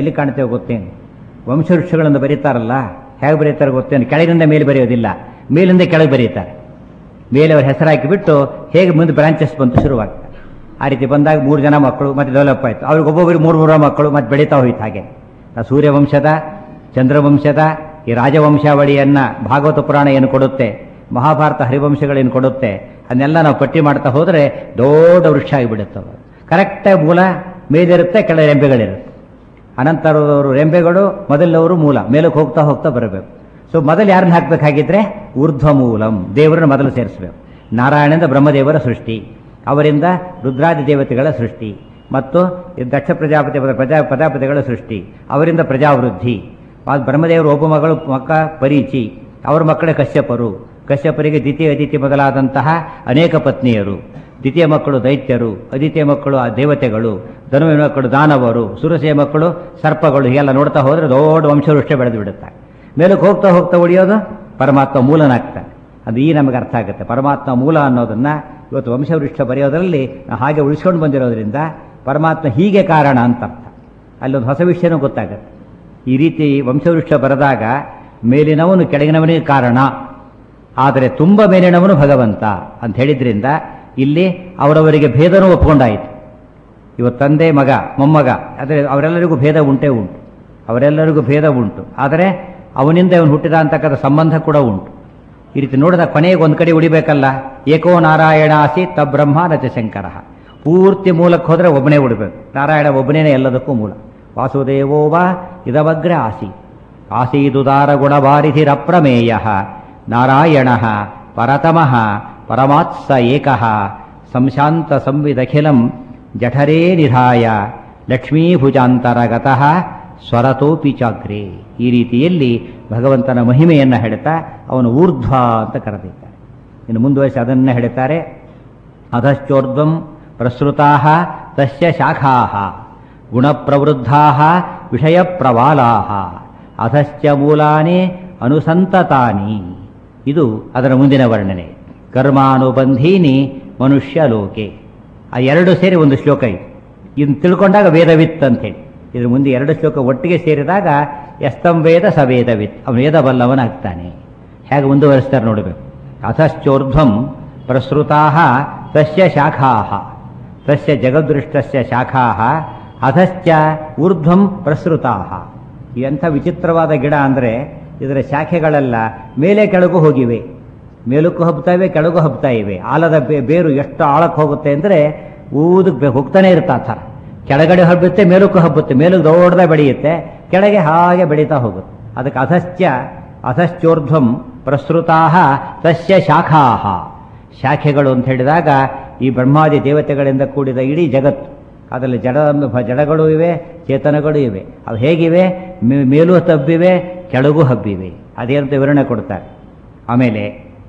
ಎಲ್ಲಿ ಕಾಣ್ತೇವೆ ಗೊತ್ತೇನು ವಂಶವೃಕ್ಷಗಳನ್ನು ಬರೀತಾರಲ್ಲ ಹೇಗೆ ಬರೀತಾರೆ ಗೊತ್ತೇನು ಕೆಳಗಿಂದ ಮೇಲೆ ಬರೆಯೋದಿಲ್ಲ ಮೇಲಿಂದ ಕೆಳಗೆ ಬರೀತಾರೆ ಮೇಲೆ ಅವ್ರ ಹೆಸರು ಹಾಕಿಬಿಟ್ಟು ಹೇಗೆ ಮುಂದೆ ಬ್ರಾಂಚಸ್ ಬಂತು ಶುರುವಾಗ್ತದೆ ಆ ರೀತಿ ಬಂದಾಗ ಮೂರು ಜನ ಮಕ್ಕಳು ಮತ್ತೆ ಡೆವಲಪ್ ಆಯಿತು ಅವ್ರಿಗೆ ಒಬ್ಬೊಬ್ಬರಿಗೆ ಮೂರು ಮೂರು ಮಕ್ಕಳು ಮತ್ತೆ ಬೆಳೀತಾ ಹೋಯ್ತು ಹಾಗೆ ಆ ಸೂರ್ಯವಂಶದ ಚಂದ್ರವಂಶದ ಈ ರಾಜವಂಶಾವಳಿಯನ್ನ ಭಾಗವತ ಪುರಾಣ ಏನು ಕೊಡುತ್ತೆ ಮಹಾಭಾರತ ಹರಿವಂಶಗಳೇನು ಕೊಡುತ್ತೆ ಅದನ್ನೆಲ್ಲ ನಾವು ಪಟ್ಟಿ ಮಾಡ್ತಾ ಹೋದರೆ ದೊಡ್ಡ ವೃಕ್ಷ ಆಗಿಬಿಡುತ್ತೆ ಅದು ಕರೆಕ್ಟಾಗಿ ಮೂಲ ಮೇಲಿರುತ್ತೆ ಕೆಳ ರೆಂಬೆಗಳಿರುತ್ತೆ ಅನಂತರದವರು ರೆಂಬೆಗಳು ಮೊದಲವರು ಮೂಲ ಮೇಲಕ್ಕೆ ಹೋಗ್ತಾ ಹೋಗ್ತಾ ಬರಬೇಕು ಸೊ ಮೊದಲು ಯಾರನ್ನ ಹಾಕಬೇಕಾಗಿದ್ರೆ ಊರ್ಧ್ವ ಮೂಲಂ ದೇವರನ್ನ ಮೊದಲು ಸೇರಿಸಬೇಕು ನಾರಾಯಣಂದ ಬ್ರಹ್ಮದೇವರ ಸೃಷ್ಟಿ ಅವರಿಂದ ರುದ್ರಾದಿ ದೇವತೆಗಳ ಸೃಷ್ಟಿ ಮತ್ತು ಈ ದಕ್ಷ ಪ್ರಜಾಪತಿ ಪ್ರಜಾ ಪ್ರಜಾಪತಿಗಳ ಸೃಷ್ಟಿ ಅವರಿಂದ ಪ್ರಜಾವೃದ್ಧಿ ಆ ಬ್ರಹ್ಮದೇವರು ಒಬ್ಬ ಮಗಳು ಮಕ್ಕ ಪರೀಚಿ ಅವರ ಮಕ್ಕಳೇ ಕಶ್ಯಪರು ಕಶ್ಯಪರಿಗೆ ದ್ವಿತೀಯ ಅದಿತಿ ಮೊದಲಾದಂತಹ ಅನೇಕ ಪತ್ನಿಯರು ದ್ವಿತೀಯ ಮಕ್ಕಳು ದೈತ್ಯರು ಅದಿತಿಯ ಮಕ್ಕಳು ಆ ದೇವತೆಗಳು ಧನುವಿನ ಮಕ್ಕಳು ದಾನವರು ಸುರಸೆಯ ಮಕ್ಕಳು ಸರ್ಪಗಳು ಹೀಗೆಲ್ಲ ನೋಡ್ತಾ ಹೋದರೆ ದೊಡ್ಡ ವಂಶವೃಷ್ಟ ಬೆಳೆದು ಬಿಡುತ್ತೆ ಮೇಲಕ್ಕೆ ಹೋಗ್ತಾ ಹೋಗ್ತಾ ಉಳಿಯೋದು ಪರಮಾತ್ಮ ಮೂಲನಾಗ್ತಾನೆ ಅದು ಈ ನಮಗೆ ಅರ್ಥ ಆಗುತ್ತೆ ಪರಮಾತ್ಮ ಮೂಲ ಅನ್ನೋದನ್ನ ಇವತ್ತು ವಂಶವೃಕ್ಷ ಬರೆಯೋದರಲ್ಲಿ ನಾವು ಹಾಗೆ ಉಳಿಸ್ಕೊಂಡು ಬಂದಿರೋದ್ರಿಂದ ಪರಮಾತ್ಮ ಹೀಗೆ ಕಾರಣ ಅಂತ ಅರ್ಥ ಅಲ್ಲೊಂದು ಹೊಸ ವಿಷಯನೂ ಗೊತ್ತಾಗುತ್ತೆ ಈ ರೀತಿ ವಂಶವೃಕ್ಷ ಬರೆದಾಗ ಮೇಲಿನವನು ಕೆಳಗಿನವನಿಗೆ ಕಾರಣ ಆದರೆ ತುಂಬ ಮೇಲಿನವನು ಭಗವಂತ ಅಂತ ಹೇಳಿದ್ರಿಂದ ಇಲ್ಲಿ ಅವರವರಿಗೆ ಭೇದನೂ ಒಪ್ಕೊಂಡಾಯಿತು ಇವತ್ತು ತಂದೆ ಮಗ ಮೊಮ್ಮಗ ಆದರೆ ಅವರೆಲ್ಲರಿಗೂ ಭೇದ ಉಂಟೇ ಉಂಟು ಅವರೆಲ್ಲರಿಗೂ ಭೇದ ಉಂಟು ಆದರೆ ಅವನಿಂದ ಅವನು ಹುಟ್ಟಿದ ಅಂತಕ್ಕಂಥ ಸಂಬಂಧ ಕೂಡ ಉಂಟು ಈ ರೀತಿ ನೋಡಿದ ಕೊನೆಗೆ ಒಂದು ಕಡೆ ಉಳಿಬೇಕಲ್ಲ ಏಕೋ ನಾರಾಯಣ ಆಸಿ ತಬ್ರಹ್ಮ ನಚ ಶಂಕರ ಪೂರ್ತಿ ಮೂಲಕ್ಕೆ ಹೋದರೆ ಒಬ್ಬನೇ ಉಡಬೇಕು ನಾರಾಯಣ ಒಬ್ಬನೇ ಎಲ್ಲದಕ್ಕೂ ಮೂಲ ವಾಸುದೇವೋ ವಾ ಇದವಗ್ರ ಆಸಿ ಆಸೀದುದಾರ ಗುಣವಾರಿಧಿರಪ್ರಮೇಯ ನಾರಾಯಣ ಪರತಮಃ ಪರಮಾತ್ಸ ಏಕಃ ಸಂಶಾಂತ ಸಂವಿದಖಿಲಂ ಜಠರೇ ನಿಧಾಯ ಲಕ್ಷ್ಮೀಭುಜಾಂತರಗತಃ ಸ್ವರತೋಪಿ ಚಾಗ್ರೆ ಈ ರೀತಿಯಲ್ಲಿ ಭಗವಂತನ ಮಹಿಮೆಯನ್ನು ಹೇಳ್ತಾ ಅವನು ಊರ್ಧ್ವ ಅಂತ ಕರೆದಿದ್ದಾರೆ ಇನ್ನು ಮುಂದುವರಿಸಿ ಅದನ್ನೇ ಹೇಳ್ತಾರೆ ಅಧಶ್ಚೋರ್ಧ್ವಂ ಪ್ರಸೃತಾ ತಸ್ಯ ಶಾಖಾ ಗುಣಪ್ರವೃದ್ಧಾ ವಿಷಯ ಪ್ರವಾಲಾ ಅಧಶ್ಚ ಮೂಲಾನಿ ಅನುಸಂತತಾನಿ ಇದು ಅದರ ಮುಂದಿನ ವರ್ಣನೆ ಕರ್ಮಾನುಬಂಧೀನಿ ಮನುಷ್ಯ ಲೋಕೆ ಆ ಎರಡು ಸೇರಿ ಒಂದು ಶ್ಲೋಕ ಇದೆ ಇದನ್ನು ತಿಳ್ಕೊಂಡಾಗ ವೇದವಿತ್ ಅಂತೇಳಿ ಇದ್ರ ಮುಂದೆ ಎರಡು ಶ್ಲೋಕ ಒಟ್ಟಿಗೆ ಸೇರಿದಾಗ ಎಸ್ತಂ ವೇದ ಸ ವೇದವಿತ್ ಅವನು ವೇದ ಬಲ್ಲವನಾಗ್ತಾನೆ ಹೇಗೆ ಮುಂದುವರಿಸ್ತಾರೆ ನೋಡಬೇಕು ಅಥಶ್ಚೋರ್ಧ್ವಂ ಪ್ರಸೃತಾ ತಸ್ಯ ಶಾಖಾ ತಸ್ಯ ಜಗದೃಷ್ಟಸ್ಯ ಶಾಖಾ ಅಧಶ್ಚ ಊರ್ಧ್ವಂ ಪ್ರಸೃತಾ ಎಂಥ ವಿಚಿತ್ರವಾದ ಗಿಡ ಅಂದರೆ ಇದರ ಶಾಖೆಗಳೆಲ್ಲ ಮೇಲೆ ಕೆಳಗೂ ಹೋಗಿವೆ ಮೇಲಕ್ಕೂ ಹಬ್ತಾ ಇವೆ ಕೆಳಗೂ ಹಬ್ತಾ ಇವೆ ಆಲದ ಬೇ- ಬೇರು ಎಷ್ಟು ಆಳಕ್ಕೆ ಹೋಗುತ್ತೆ ಅಂದರೆ ಊದಕ್ಕೆ ಹೋಗ್ತಾನೆ ಇರುತ್ತೆ ಆ ಥರ ಕೆಳಗಡೆ ಹಬ್ಬುತ್ತೆ ಮೇಲಕ್ಕೂ ಹಬ್ಬುತ್ತೆ ಮೇಲಕ್ಕೆ ದೊಡ್ಡದ ಬೆಳೆಯುತ್ತೆ ಕೆಳಗೆ ಹಾಗೆ ಬೆಳೀತಾ ಹೋಗುತ್ತೆ ಅದಕ್ಕೆ ಅಧಶ್ಚ ಅಧಶ್ಚೋರ್ಧ್ವಂ ಪ್ರಸೃತಾ ತಸ್ಯ ಶಾಖಾ ಶಾಖೆಗಳು ಅಂತ ಹೇಳಿದಾಗ ಈ ಬ್ರಹ್ಮಾದಿ ದೇವತೆಗಳಿಂದ ಕೂಡಿದ ಇಡೀ ಜಗತ್ತು ಅದರಲ್ಲಿ ಜಡ ಜಡಗಳು ಇವೆ ಚೇತನಗಳು ಇವೆ ಅವು ಹೇಗಿವೆ ಮೇ- ಮೇಲೂ ತಬ್ಬಿವೆ ಕೆಳಗೂ ಹಬ್ಬಿವೆ ಅದೇಂತ ವಿವರಣೆ ಕೊಡ್ತಾರೆ ಆಮೇಲೆ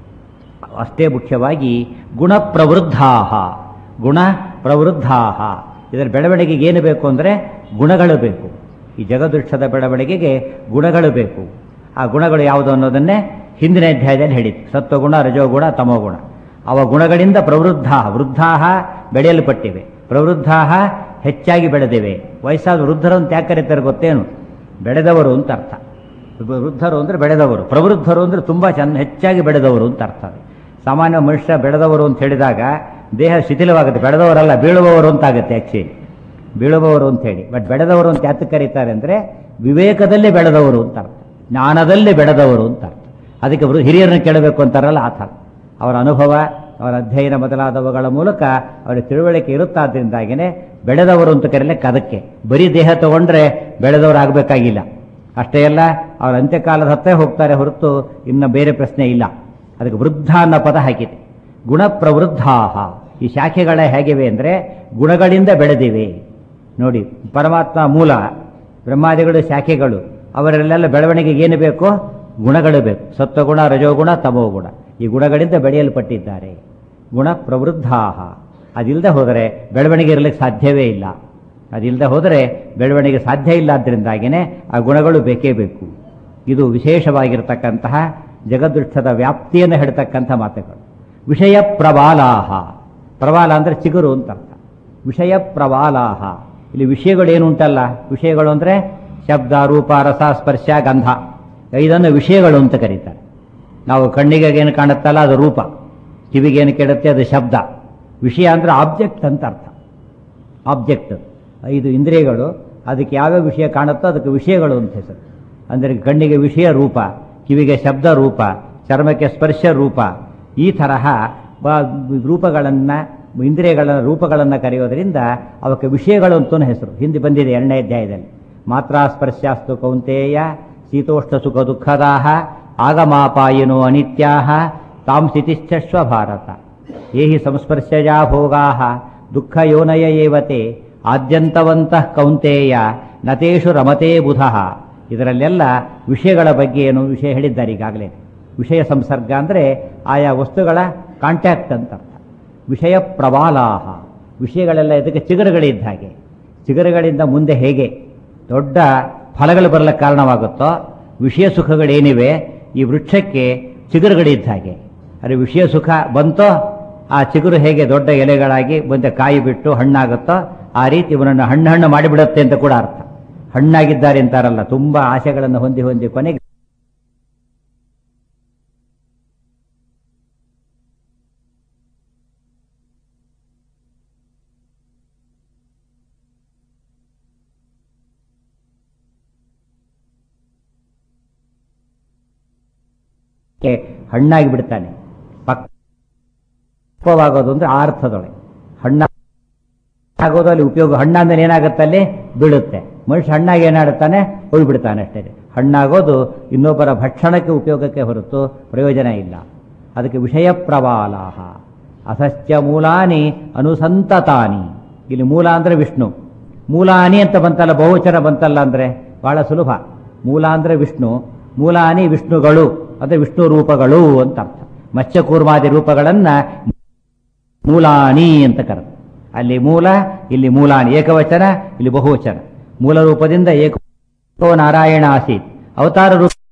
ಅಷ್ಟೇ ಮುಖ್ಯವಾಗಿ ಗುಣ ಪ್ರವೃದ್ಧಾ ಗುಣ ಪ್ರವೃದ್ಧಾ ಇದರ ಬೆಳವಣಿಗೆಗೆ ಏನು ಬೇಕು ಅಂದರೆ ಗುಣಗಳು ಬೇಕು ಈ ಜಗದೃಕ್ಷದ ಬೆಳವಣಿಗೆಗೆ ಗುಣಗಳು ಬೇಕು ಆ ಗುಣಗಳು ಯಾವುದು ಅನ್ನೋದನ್ನೇ ಹಿಂದಿನ ಅಧ್ಯಾಯದಲ್ಲಿ ಹೇಳಿತ್ತು ಸತ್ವಗುಣ ರಜೋಗುಣ ತಮೋಗುಣ ಅವ ಗುಣಗಳಿಂದ ಪ್ರವೃದ್ಧ ವೃದ್ಧಾ ಬೆಳೆಯಲ್ಪಟ್ಟಿವೆ ಪ್ರವೃದ್ಧಾ ಹೆಚ್ಚಾಗಿ ಬೆಳೆದಿವೆ ವಯಸ್ಸಾದ ವೃದ್ಧರು ಅಂತ ಯಾಕೆ ಕರೀತಾರೆ ಗೊತ್ತೇನು ಬೆಳೆದವರು ಅಂತ ಅರ್ಥ ವೃದ್ಧರು ಅಂದರೆ ಬೆಳೆದವರು ಪ್ರವೃದ್ಧರು ಅಂದರೆ ತುಂಬ ಚೆನ್ನ ಹೆಚ್ಚಾಗಿ ಬೆಳೆದವರು ಅಂತ ಅರ್ಥ ಅದು. ಸಾಮಾನ್ಯ ಮನುಷ್ಯ ಬೆಳೆದವರು ಅಂತ ಹೇಳಿದಾಗ ದೇಹ ಶಿಥಿಲವಾಗುತ್ತೆ ಬೆಳೆದವರಲ್ಲ ಬೀಳುವವರು ಅಂತ ಆಗುತ್ತೆ ಆ್ಯಕ್ಚುಲಿ ಬೀಳುವವರು ಅಂತ ಹೇಳಿ ಬಟ್ ಬೆಳೆದವರು ಅಂತ ಯಾತಕ್ಕೆ ಕರೀತಾರೆ ಅಂದರೆ ವಿವೇಕದಲ್ಲಿ ಬೆಳೆದವರು ಅಂತ ಅರ್ಥ ಜ್ಞಾನದಲ್ಲಿ ಬೆಳೆದವರು ಅಂತ ಅರ್ಥ ಅದಕ್ಕೆ ಅವರು ಹಿರಿಯರನ್ನು ಕೇಳಬೇಕು ಅಂತಾರಲ್ಲ ಆ ಥರ ಅವರ ಅನುಭವ ಅವರ ಅಧ್ಯಯನ ಮೊದಲಾದವುಗಳ ಮೂಲಕ ಅವರ ತಿಳುವಳಿಕೆ ಇರುತ್ತಾದ್ರಿಂದಾಗಿನೇ ಬೆಳೆದವರು ಅಂತ ಕರೀಲಿಕ್ಕೆ ಅದಕ್ಕೆ ಬರೀ ದೇಹ ತಗೊಂಡ್ರೆ ಬೆಳೆದವರು ಆಗಬೇಕಾಗಿಲ್ಲ ಅಷ್ಟೇ ಅಲ್ಲ ಅವರ ಅಂತ್ಯಕಾಲದ ಹತ್ತೇ ಹೋಗ್ತಾರೆ ಹೊರತು ಇನ್ನು ಬೇರೆ ಪ್ರಶ್ನೆ ಇಲ್ಲ ಅದಕ್ಕೆ ವೃದ್ಧ ಅನ್ನೋ ಪದ ಹಾಕಿದೆ ಗುಣ ಪ್ರವೃದ್ಧಾಹ ಈ ಶಾಖೆಗಳೇ ಹೇಗಿವೆ ಅಂದರೆ ಗುಣಗಳಿಂದ ಬೆಳೆದಿವೆ ನೋಡಿ ಪರಮಾತ್ಮ ಮೂಲ ಬ್ರಹ್ಮಾದಿಗಳು ಶಾಖೆಗಳು ಅವರಲ್ಲೆಲ್ಲ ಬೆಳವಣಿಗೆಗೆ ಏನು ಬೇಕು ಗುಣಗಳು ಬೇಕು ಸತ್ವಗುಣ ರಜೋಗುಣ ತಮೋಗುಣ ಈ ಗುಣಗಳಿಂದ ಬೆಳೆಯಲ್ಪಟ್ಟಿದ್ದಾರೆ ಗುಣ ಪ್ರವೃದ್ಧಾಹ ಅದಿಲ್ಲದೆ ಹೋದರೆ ಬೆಳವಣಿಗೆ ಇರಲಿಕ್ಕೆ ಸಾಧ್ಯವೇ ಇಲ್ಲ ಅದಿಲ್ಲದೆ ಹೋದರೆ ಬೆಳವಣಿಗೆ ಸಾಧ್ಯ ಇಲ್ಲ ಆದ್ದರಿಂದಾಗಿಯೇ ಆ ಗುಣಗಳು ಬೇಕೇ ಬೇಕು ಇದು ವಿಶೇಷವಾಗಿರ್ತಕ್ಕಂತಹ ಜಗದೃಷ್ಟದ ವ್ಯಾಪ್ತಿಯನ್ನು ಹೇಳ್ತಕ್ಕಂಥ ಮಾತುಗಳು ವಿಷಯ ಪ್ರವಾಲಾಹ ಪ್ರವಾಲ ಅಂದರೆ ಚಿಗುರು ಅಂತ ಅರ್ಥ ವಿಷಯ ಪ್ರವಾಲಾಹ ಇಲ್ಲಿ ವಿಷಯಗಳು ಏನು ಉಂಟಲ್ಲ ವಿಷಯಗಳು ಅಂದರೆ ಶಬ್ದ ರೂಪ ರಸ ಸ್ಪರ್ಶ ಗಂಧ ಐದನ್ನು ವಿಷಯಗಳು ಅಂತ ಕರೀತಾರೆ ನಾವು ಕಣ್ಣಿಗೆ ಏನು ಕಾಣುತ್ತಲ್ಲ ಅದು ರೂಪ ಕಿವಿಗೇನು ಕೇಳುತ್ತೆ ಅದು ಶಬ್ದ ವಿಷಯ ಅಂದರೆ ಆಬ್ಜೆಕ್ಟ್ ಅಂತ ಅರ್ಥ ಆಬ್ಜೆಕ್ಟ್ ಐದು ಇಂದ್ರಿಯಗಳು ಅದಕ್ಕೆ ಯಾವ್ಯಾವ ವಿಷಯ ಕಾಣುತ್ತೋ ಅದಕ್ಕೆ ವಿಷಯಗಳು ಅಂತ ಹೆಸರು ಅಂದರೆ ಕಣ್ಣಿಗೆ ವಿಷಯ ರೂಪ ಕಿವಿಗೆ ಶಬ್ದ ರೂಪ ಚರ್ಮಕ್ಕೆ ಸ್ಪರ್ಶ ರೂಪ ಈ ತರಹ ರೂಪಗಳನ್ನು ಇಂದ್ರಿಯಗಳ ರೂಪಗಳನ್ನು ಕರೆಯೋದರಿಂದ ಅವಕ್ಕೆ ವಿಷಯಗಳು ಅಂತಲೂ ಹೆಸರು ಹಿಂದೆ ಬಂದಿದೆ ಎರಡನೇ ಅಧ್ಯಾಯದಲ್ಲಿ ಮಾತ್ರಾ ಸ್ಪರ್ಶಾಸ್ತು ಕೌಂತೇಯ ಶೀತೋಷ್ಣ ಸುಖ ದುಃಖದಾಹ ಆಗಮಾಪಾಯಿನೋ ಅನಿತ್ಯಾಹ ತಾಂ ಸ್ಥಿತಿಶ್ಚಶ್ವ ಭಾರತ ಏಹಿ ಸಂಸ್ಪರ್ಶಜಾ ಭೋಗಾಹ ದುಃಖ ಯೋನಯ ಏವತೆ ಆದ್ಯಂತವಂತಃ ಕೌಂತೇಯ ನತೇಷು ರಮತೆ ಬುಧಃ ಇದರಲ್ಲೆಲ್ಲ ವಿಷಯಗಳ ಬಗ್ಗೆ ಏನು ವಿಷಯ ಹೇಳಿದ್ದಾರೆ ಈಗಾಗಲೇ ವಿಷಯ ಸಂಸರ್ಗ ಅಂದರೆ ಆಯಾ ವಸ್ತುಗಳ ಕಾಂಟ್ಯಾಕ್ಟ್ ಅಂತ ಅರ್ಥ ವಿಷಯ ಪ್ರವಾಲಾಹ ವಿಷಯಗಳೆಲ್ಲ ಇದಕ್ಕೆ ಚಿಗುರುಗಳಿದ್ದ ಹಾಗೆ ಚಿಗುರುಗಳಿಂದ ಮುಂದೆ ಹೇಗೆ ದೊಡ್ಡ ಫಲಗಳು ಬರಲಿಕ್ಕೆ ಕಾರಣವಾಗುತ್ತೋ ವಿಷಯ ಸುಖಗಳೇನಿವೆ ಈ ವೃಕ್ಷಕ್ಕೆ ಚಿಗುರುಗಳಿದ್ದ ಹಾಗೆ ಅರೆ ವಿಷಯ ಸುಖ ಬಂತೋ ಆ ಚಿಗುರು ಹೇಗೆ ದೊಡ್ಡ ಎಲೆಗಳಾಗಿ ಮುಂದೆ ಕಾಯಿ ಬಿಟ್ಟು ಹಣ್ಣಾಗುತ್ತೋ ಆ ರೀತಿ ಇವನನ್ನು ಹಣ್ಣು ಹಣ್ಣು ಮಾಡಿಬಿಡುತ್ತೆ ಅಂತ ಕೂಡ ಅರ್ಥ ಹಣ್ಣಾಗಿದ್ದಾರೆ ಅಂತಾರಲ್ಲ ತುಂಬಾ ಆಶೆಗಳನ್ನು ಹೊಂದಿ ಹೊಂದಿ ಕೊನೆಗೆ ಹಣ್ಣಾಗಿ ಬಿಡ್ತಾನೆ ಪಕ್ವವಾಗೋದು ಅಂದ್ರೆ ಆ ಅರ್ಥದೊಳಗೆ ಹಣ್ಣ ಆಗೋದು ಅಲ್ಲಿ ಉಪಯೋಗ ಹಣ್ಣಾದ್ಮೇಲೆ ಏನಾಗುತ್ತೆ ಅಲ್ಲಿ ಬೀಳುತ್ತೆ ಮನುಷ್ಯ ಹಣ್ಣಾಗಿ ಏನಾಡುತ್ತಾನೆ ಹೋಗ್ಬಿಡ್ತಾನೆ ಅಷ್ಟೇ ಹಣ್ಣಾಗೋದು ಇನ್ನೊಬ್ಬರ ಭಕ್ಷಣಕ್ಕೆ ಉಪಯೋಗಕ್ಕೆ ಹೊರತು ಪ್ರಯೋಜನ ಇಲ್ಲ ಅದಕ್ಕೆ ವಿಷಯ ಪ್ರವಾಲಾಹ ಅಸಸ್ಯ ಮೂಲಾನಿ ಅನುಸಂತತಾನಿ ಇಲ್ಲಿ ಮೂಲ ಅಂದ್ರೆ ವಿಷ್ಣು ಮೂಲಾನಿ ಅಂತ ಬಂತಲ್ಲ ಬಹುವಚನ ಬಂತಲ್ಲ ಅಂದ್ರೆ ಬಹಳ ಸುಲಭ ಮೂಲ ಅಂದ್ರೆ ವಿಷ್ಣು ಮೂಲಾನಿ ವಿಷ್ಣುಗಳು ಅಂದ್ರೆ ವಿಷ್ಣು ರೂಪಗಳು ಅಂತ ಅರ್ಥ ಮತ್ಸ್ಯಕೂರ್ಮಾದಿ ರೂಪಗಳನ್ನ ಮೂಲಾನಿ ಅಂತ ಕರೆದು ಅಲ್ಲಿ ಮೂಲ ಇಲ್ಲಿ ಮೂಲಾನಿ ಏಕವಚನ ಇಲ್ಲಿ ಬಹುವಚನ ಮೂಲ ರೂಪದಿಂದ ಏಕೋ ನಾರಾಯಣ ಆಸೀತ್ ಅವತಾರ ರೂಪ